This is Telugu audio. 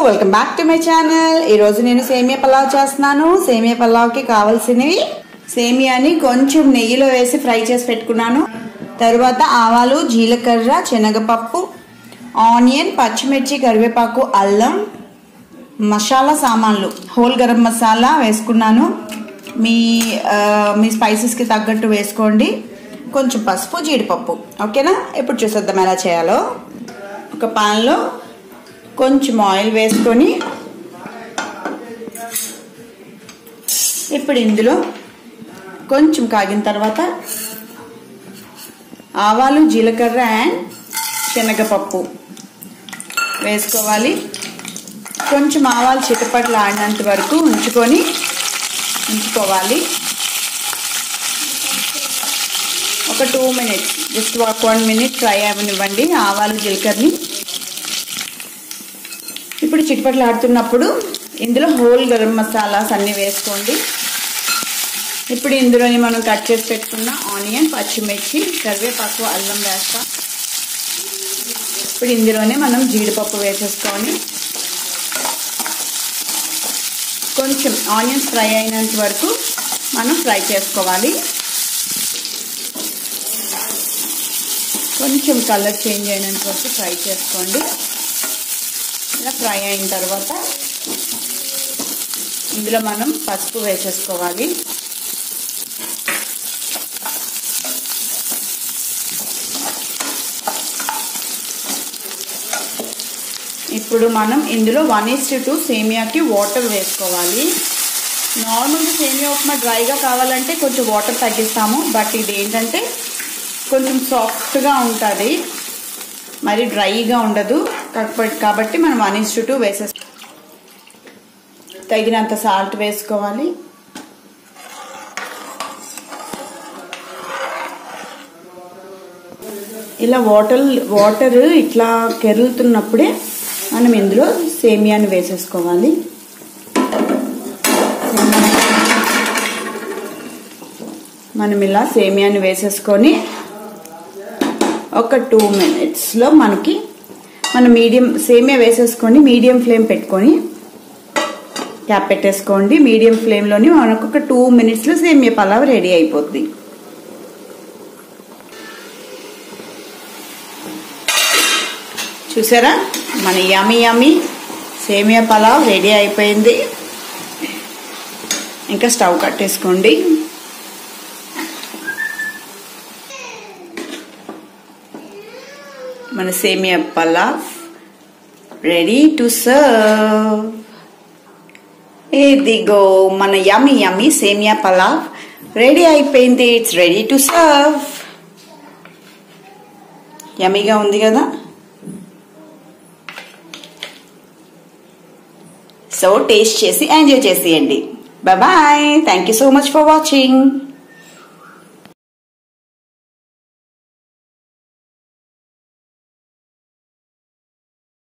welcome back to my channel ఈ రోజు నేను సేమియా పలావ్ చేస్తున్నాను సేమియా పలావ్కి కావాల్సినవి సేమియాని కొంచెం నెయ్యిలో వేసి ఫ్రై చేసి పెట్టుకున్నాను తర్వాత ఆవాలు జీలకర్ర శనగపప్పు ఆనియన్ పచ్చిమిర్చి కరివేపాకు అల్లం మసాలా సామాన్లు హోల్ గరం మసాలా వేసుకున్నాను మీ ఆ, మీ స్పైసెస్కి తగ్గట్టు వేసుకోండి కొంచెం పసుపు జీడిపప్పు ఓకేనా ఇప్పుడు చూసేద్దాం ఎలా చేయాలో ఒక పాన్లో కొంచెం ఆయిల్ వేసుకొని ఇప్పుడు ఇందులో కొంచెం కాగిన తర్వాత ఆవాలు జీలకర్ర అండ్ శనగపప్పు వేసుకోవాలి కొంచెం ఆవాలు చిటపట్లు ఆడినంత వరకు ఉంచుకొని ఉంచుకోవాలి ఒక టూ మినిట్స్ జస్ట్ ఒక వన్ మినిట్ ఫ్రై అవ్వనివ్వండి ఆవాలు జీలకర్రని ఇప్పుడు చిటిపట్లు ఆడుతున్నప్పుడు ఇందులో హోల్ గరం మసాలాస్ అన్నీ వేసుకోండి ఇప్పుడు ఇందులోని మనం కట్ చేసి పెట్టుకున్న ఆనియన్ పచ్చిమిర్చి కరివేపాకు అల్లం వేస్తాం ఇప్పుడు ఇందులోనే మనం జీడిపప్పు వేసేసుకొని కొంచెం ఆనియన్స్ ఫ్రై అయినంత వరకు మనం ఫ్రై చేసుకోవాలి కొంచెం కలర్ చేంజ్ అయినంత వరకు ఫ్రై చేసుకోండి ఇలా ఫ్రై అయిన తర్వాత ఇందులో మనం పసుపు వేసేసుకోవాలి ఇప్పుడు మనం ఇందులో వన్ ఇస్ టూ సేమియాకి వాటర్ వేసుకోవాలి నార్మల్గా సేమియా ఉప్మా డ్రైగా కావాలంటే కొంచెం వాటర్ తగ్గిస్తాము బట్ ఇది ఏంటంటే కొంచెం సాఫ్ట్గా ఉంటుంది మరి డ్రైగా ఉండదు కాబట్టి కాబట్టి మనం వన్ ఇస్ టూ వేసేస్తాం తగినంత సాల్ట్ వేసుకోవాలి ఇలా వాటర్ వాటర్ ఇట్లా కెరులుతున్నప్పుడే మనం ఇందులో సేమియాని వేసేసుకోవాలి మనం ఇలా సేమియాని వేసేసుకొని ఒక టూ మినిట్స్లో మనకి మనం మీడియం సేమియా వేసేసుకొని మీడియం ఫ్లేమ్ పెట్టుకొని క్యాప్ పెట్టేసుకోండి మీడియం ఫ్లేమ్లోని మనకు ఒక టూ మినిట్స్లో సేమియా పలావ్ రెడీ అయిపోద్ది చూసారా మన యమి యమి సేమియా పలావ్ రెడీ అయిపోయింది ఇంకా స్టవ్ కట్టేసుకోండి మన సేమియా పలావ్ రెడీ టు సర్వ్ ఇదిగో మన యమి యమి సేమియా పలావ్ రెడీ అయిపోయింది ఇట్స్ రెడీ టు సర్వ్ యమీగా ఉంది కదా సో టేస్ట్ చేసి ఎంజాయ్ చేసేయండి bye thank you so much for watching